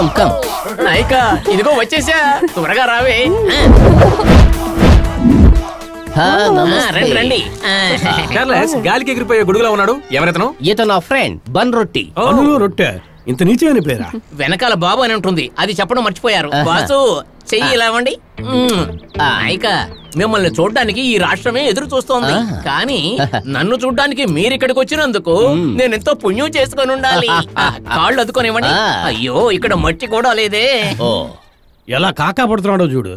Come come నాయక ఇదిగో వచ్చేసా త్వరగా రావే హా, ఆ, నమస్తే. రండి రండి ఆ, చార్లెస్ గాలికి ఎగిరిపోయే గొడుగులా ఉన్నాడు ఎవరెతను ఇతను నా ఫ్రెండ్ బన్ రొట్టి అనులో రొట్టె ఇంత నీచమైన పేరా వెనకాల బాబు అని ఉంటుంది అది చెప్పడం మర్చిపోయారు ఆహా. బాసు చెయ్యి ఇలా ఇవ్వండి మ్మ్. నాయక మిమ్మల్ని చూడ్డానికి ఈ రాష్ట్రమే ఎదురు చూస్తోంది ఆహా. కానీ నన్ను చూడ్డానికి మీరు ఇక్కడికి వచ్చినందుకు నేను ఎంతో పుణ్యం చేసుకొని ఉండాలి ఆ, కాళ్ళు అదుకోనివ్వండి ఆ. అయ్యో ఇక్కడ మట్టి కూడా లేదే ఓ ఎలా కాకా పడుతున్నాడో చూడు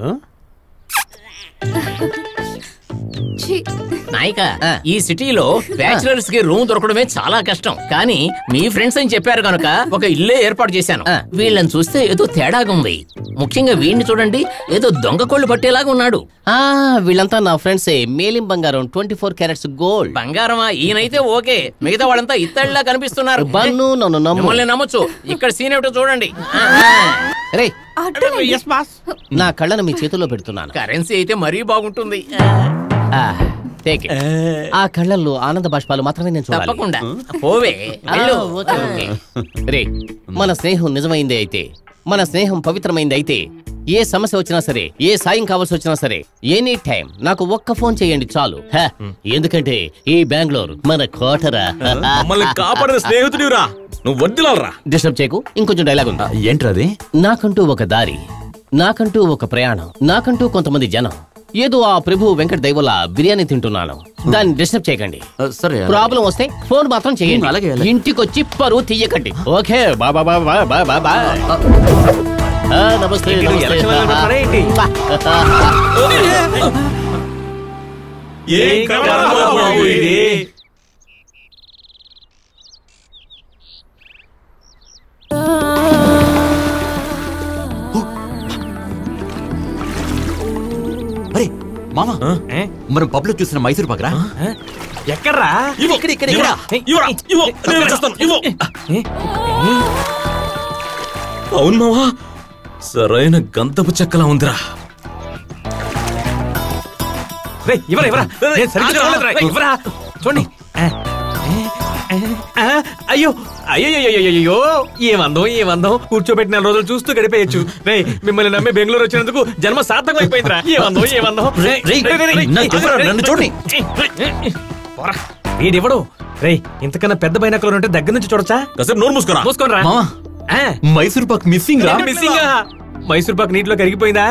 నాయక ఆ. ఈ సిటీలో బ్యాచిలర్స్ కి రూమ్ దొరకడమే చాలా కష్టం కానీ మీ ఫ్రెండ్స్ అని చెప్పారు కనుక ఒక ఇల్లే ఏర్పాటు చేశాను ఆ. వీళ్ళని చూస్తే ఏదో తేడాగా ఉంది ముఖ్యంగా వీడిని చూడండి ఏదో దొంగ కోళ్ళు పట్టేలాగా ఉన్నాడు ఆ వీళ్ళంతా నా ఫ్రెండ్సే మేలిం బంగారం ట్వంటీ ఫోర్ క్యారెట్స్ గోల్డ్ బంగారమా ఈయనైతే ఓకే మిగతా వాళ్ళంతా ఇత్తడిలా కనిపిస్తున్నారు బన్ను నన్ను నమ్ము మిమ్మల్ని నమ్మొచ్చు ఇక్కడ సీన్ ఏమిటో చూడండి రే నా కళ్ళను మీ చేతుల్లో పెడుతున్నాను కరెన్సీ అయితే మరీ బాగుంటుంది ఆ, take it. ఆ కళ్ళల్లో ఆనంద బాష్పాలు మాత్రమే నేను చూడాలి తప్పకుండా పోవే ఆ, వెళ్ళు. Okay, okay. రే మన స్నేహం నిజమైందే అయితే మన స్నేహం పవిత్రమైంది అయితే ఏ సమస్య వచ్చినా సరే ఏ సాయం కావాల్సి వచ్చినా సరే ఎనీ టైం నాకు ఒక్క ఫోన్ చేయండి చాలు హ, ఎందుకంటే ఈ బెంగళూరు మన కోటరా మమ్మల్ని కాపాడిన స్నేహితుడిరా నువ్వు వద్దులాలరా డిస్టర్బ్ చేయకు ఇంకొంచెం డైలాగ్ ఉంది ఏంట్రది నాకంటూ ఒక దారి నాకంటూ ఒక ప్రయాణం నాకంటూ కొంతమంది జనం ఏదో ఆ ప్రభు వెంకట దైవల బిర్యానీ తింటున్నాను దాన్ని డిస్టర్బ్ చేయకండి సరే ప్రాబ్లం వస్తే ఫోన్ మాత్రం చేయండి అలాగే, అలాగే. ఇంటికి వచ్చి పరువు తీయకండి ఓకే బాబా బాబా బాబా బా ఆ, నమస్తే ఏంటి, నమస్తే. ఎలక్షన్ లో నిలబడతారా ఏంటి? బా. ఏం కావాలా బాబు ఇది? అరే మామ ఏ? మనం పబ్ లో చూసిన మైసూర్ పాకరా ఎక్కడ్రా ఇక్కడ ఇక్కడ ఇక్కడ ఇవ్వరా, ఇవ్వు, నేను చేస్తాను, ఇవ్వు. అవును మావా సరైన గంధపు చెక్కలా ఉందిరా రేయ్, ఇవ్వరా ఇవ్వరా నేను సరిగ్గా చూడలేదురా, ఇవ్వరా చూడండి ఆ, ఆ, అయ్యో అయ్యో ఏమందం ఏమందం కూర్చోబెట్టి నెల రోజులు చూస్తూ గడిపేయచ్చు రే మిమ్మల్ని నమ్మి బెంగళూరు వచ్చినందుకు జన్మ సార్థకం అయిపోయిందిరా ఏమందం ఏమందం రేయ్, రేయ్, నన్ను చూడరా, నన్ను చూడండి. పోరా, వీడివ్వడు రే ఇంతకన్నా పెద్ద బైనాకులు ఉంటే దగ్గర నుంచి చూడొచ్చా కాసేపు నోరు మూసుకోరా మూసుకోనరా మామ మైసూర్ పాక్ మిస్సింగ్ రా మిస్సింగ్ మైసూర్ పాక్ నీటిలో కరిగిపోయిందా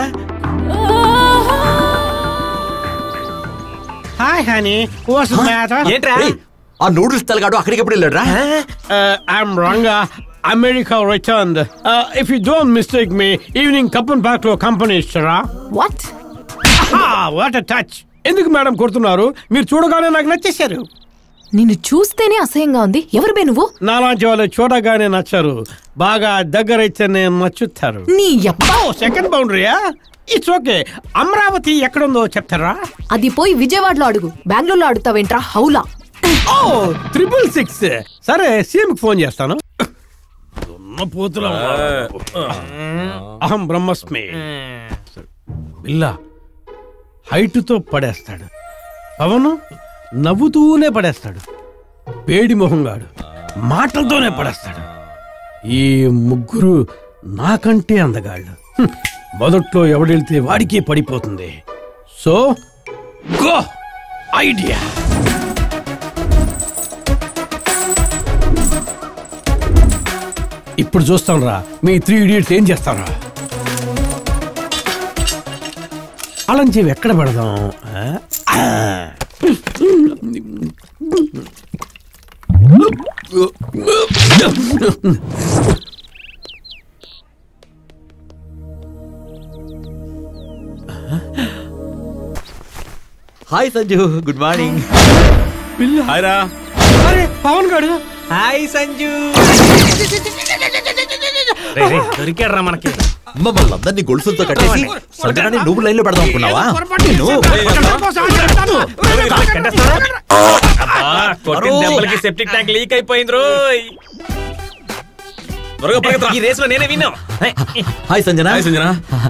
hi honey what's the matter ఏంట్రా రేయ్, ఆ నూడిల్స్ తలగాడు అక్కడికి ఎప్పుడు వెళ్ళాడు రా I'm Ranga America return if you don't mistake me evening Cubbon park లో కంపెనీ ఇస్తారా వాట్ వాట్ టచ్ ఎందుకు మేడం కొడుతున్నారు మీరు చూడగానే నాకు నచ్చేశారు నిన్ను చూస్తేనే అసహ్యంగా ఉంది ఎవరు బే నువ్వు నాలాంటి వాళ్ళు చూడగానే నచ్చారు బాగా దగ్గర అయితేనే నచ్చుతారు నీ యప్ప ఓ సెకండ్ బౌండరీయా ఇట్స్ ఓకే అమరావతి ఎక్కడుందో చెప్తారా అది పోయి విజయవాడలో అడుగు బెంగళూరులో అడుగుతావేంట్రా హౌలా ఓ ట్రిపుల్ సిక్స్ సరే సీఎం ఫోన్ చేస్తాను దున్నపోతుల అహం బ్రహ్మస్మి బిల్లా హైట్ తో పడేస్తాడు పవను నవ్వుతూనే పడేస్తాడు వేడి మొహంగాడు మాటలతోనే పడేస్తాడు ఈ ముగ్గురు నాకంటే అందగాళ్ళు హ్మ్. మొదట్లో ఎవడెళ్తే వాడికే పడిపోతుంది సో గో ఐడియా ఇప్పుడు చూస్తాం రా మీ త్రీ ఇడియట్స్ ఏం చేస్తారా అలంచేవి ఎక్కడ పెడదాం ఆ? ఆ. Hi Sanju good morning hi రా అరే పవన్ గాడు హాయ్ సంజు దొరికాడ్రా మనకి మమ్మల్ని అందరినీ గొలుసులతో కట్టేసి సంజనాన్ని నువ్వు లైన్ లో పెడదాం అనుకున్నావా నిన్ను అబ్బా, కొట్టిన దెబ్బలకి సెప్టిక్ ట్యాంక్ లీక్ అయిపోయింది రోయ్ త్వరగా పరిగెత్తరా ఈ రేస్ లో నేనే విన్నా హాయ్ సంజన హాయ్ సంజన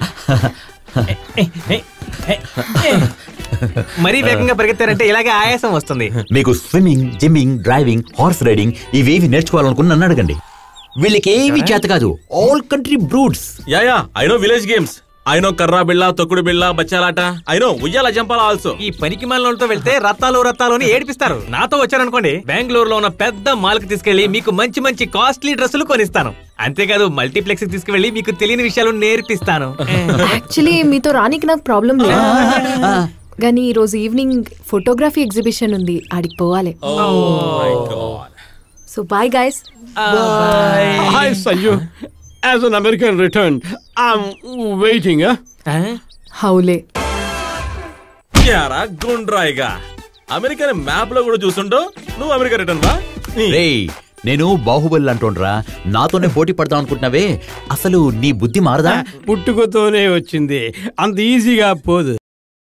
మరీ వేగంగా పరిగెత్తారంటే ఇలాగే ఆయాసం వస్తుంది మీకు swimming gymming driving horse riding ఇవేవి నేర్చుకోవాలనుకుని నన్ను అడగండి వీళ్ళకి ఏమి చేత కాదు all country brutes yeah yeah I know village games I know కర్రా బిళ్ళ తొక్కుడు బిళ్ళ బచ్చాలాట ఐ నో ఉయ్యాల జంపాల ఆల్సో ఈ పనికి మాలతో వెళ్తే రత్తాలు రత్తాలు అని ఏడిపిస్తారు నాతో వచ్చారనుకోండి బెంగళూరు లో ఉన్న పెద్ద మాల్ కి తీసుకెళ్లి మీకు మంచి మంచి కాస్ట్లీ డ్రెస్సులు కొనిస్తాను అంతేకాదు మల్టీప్లెక్స్ కి తీసుకువెళ్లి మీకు తెలియని విషయాలు నేర్పిస్తాను యాక్చువల్లీ మీతో రానికి నాకు ప్రాబ్లం లేదు కానీ ఈ రోజు ఈవినింగ్ ఫోటోగ్రఫీ ఎగ్జిబిషన్ ఉంది ఆడికి పోవాలి so bye guys Hi, Sanju. As an American returned, I'm waiting, huh? హౌలే యారా గుండ్రాయిగా అమెరికా మ్యాప్ లో కూడా చూస్తుంటో నువ్వు అమెరికా రిటర్న్ బా రేయ్ నేను బాహుబలి అంటోండ్రా నాతోనే పోటీ పడదాం అనుకుంటున్నావే అసలు నీ బుద్ధి మారదా పుట్టుకతోనే వచ్చింది అంత ఈజీగా పోదు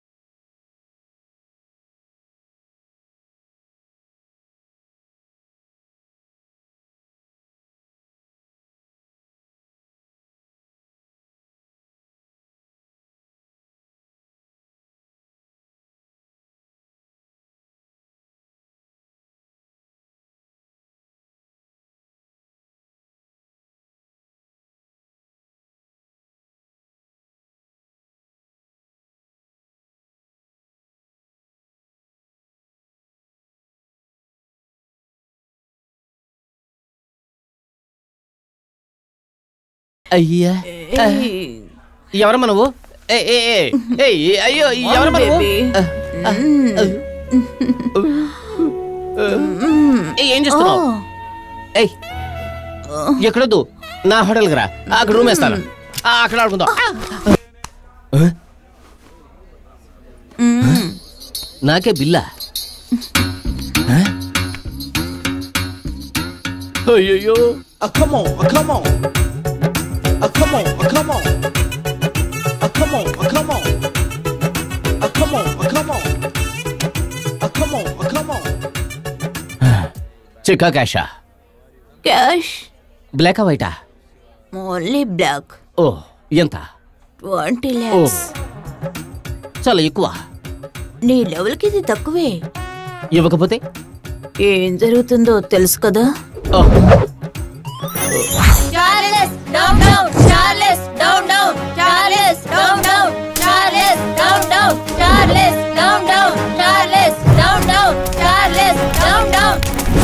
అయ్యా ఎవరమ్మా నువ్వు ఏ ఏ ఏ, ఏయ్, అయ్యో ఎవరమ్మా నువ్వు ఏయ్, ఏం చేస్తున్నావు ఏయ్ ఎక్కడొద్దు నా హోటల్కి రా అక్కడ రూమ్ వేస్తాను ఆ, అక్కడ ఆడుకుందాం నాకే బిల్లా అయ్యో Uh, come on, uh, come on. Uh, come on, uh, come on. Uh, come on, uh, come on. Uh, come on, uh, come on. Uh, come on, uh, come on. చిక్కా క్యాషా cash బ్లాకా వైటా only black ఓ ఎంత twenty ఓ ల్యాక్స్ చాలా ఎక్కువ నీ లెవెల్కి ఇది తక్కువే ఇవ్వకపోతే ఏం జరుగుతుందో తెలుసు కదా ఓ, Charles down down Charles down down Charles down down Charles down down Charles down down Charles down down Charles down down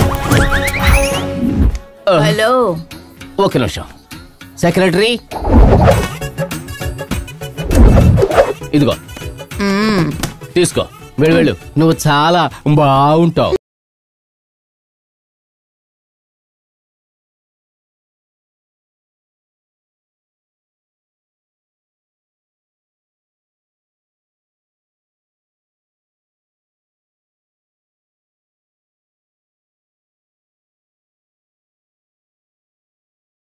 hello ఒక నిమిషం సెక్రటరీ ఇదిగో తీసుకో వెళ్ళు వెళ్ళు నువ్వు చాలా బాగుంటావు